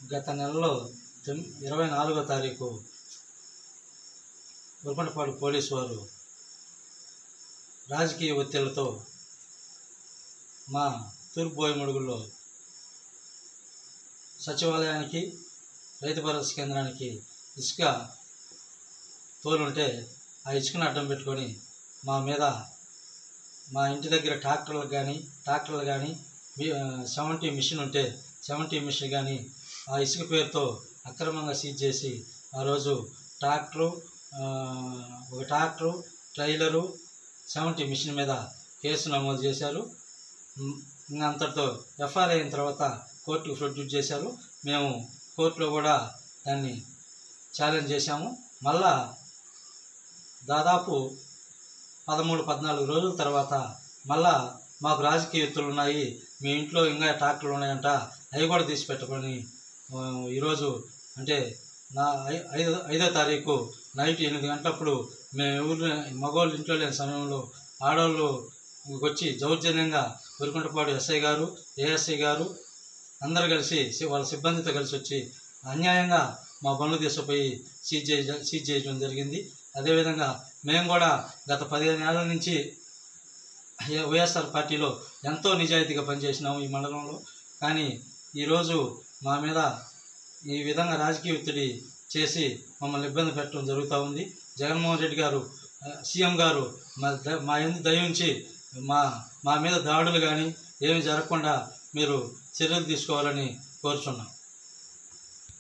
గత నెలలో తొమ్ ఇరవై నాలుగో తారీఖు ఉరకొండపాడు పోలీసు వారు రాజకీయ ఒత్తిళ్లతో మా తూర్పు బోయముడుగుల్లో సచివాలయానికి రైతు భరోసా కేంద్రానికి ఇసుక తోలుంటే ఆ ఇసుకను అడ్డం పెట్టుకొని మా మీద మా ఇంటి దగ్గర ట్రాక్టర్లకు కానీ ట్రాక్టర్లు కానీ సెవెంటీ మిషన్ ఉంటే సెవెంటీ మిషన్ కానీ ఆ ఇసుక పేరుతో అక్రమంగా సీజ్ చేసి ఆ రోజు ట్రాక్టరు ఆ, ఒక ట్రాక్టరు ట్రైలరు సెవెంటీ మిషన్ మీద కేసు నమోదు చేశారు ఉమ్, ఇంకా అంతటితో ఎఫ్ఐఆర్ అయిన తర్వాత కోర్టుకు ప్రొడ్యూస్ చేశారు మేము కోర్టులో కూడా దాన్ని ఛాలెంజ్ చేశాము మళ్ళా దాదాపు పదమూడు పద్నాలుగు రోజుల తర్వాత మళ్ళా మాకు రాజకీయ ఎత్తులు ఉన్నాయి మీ ఇంట్లో ఇంకా ట్రాక్టర్లు ఉన్నాయంట అవి కూడా తీసి పెట్టుకొని ఆ, ఈరోజు అంటే నా ఐ- ఐదో ఐదో తారీఖు నైట్ ఎనిమిది గంటలప్పుడు మేము ఊరు మగవాళ్ళు ఇంట్లో లేని సమయంలో ఆడవాళ్ళు వచ్చి దౌర్జన్యంగా ఉరికుంటపాడు ఎస్ఐ గారు ఏఎస్ఐ గారు అందరు కలిసి సి- వాళ్ళ సిబ్బందితో కలిసి వచ్చి అన్యాయంగా మా బండ్లు తీసుకుపోయి సీజ్ చేయ సీజ్ చేయడం జరిగింది అదేవిధంగా మేము కూడా గత పదిహేను ఏళ్ళ నుంచి ఏ- వైఎస్ఆర్ పార్టీలో ఎంతో నిజాయితీగా పనిచేసినాము ఈ మండలంలో కానీ ఈరోజు మా మీద ఈ విధంగా రాజకీయ ఒత్తిడి చేసి మమ్మల్ని ఇబ్బంది పెట్టడం జరుగుతూ ఉంది జగన్మోహన్ రెడ్డి గారు ఆ, సీఎం గారు మా ద- మా ఎందు దయ ఉంచి మా మా మీద దాడులు కానీ ఏమి జరగకుండా మీరు చర్యలు తీసుకోవాలని కోరుచున్నాం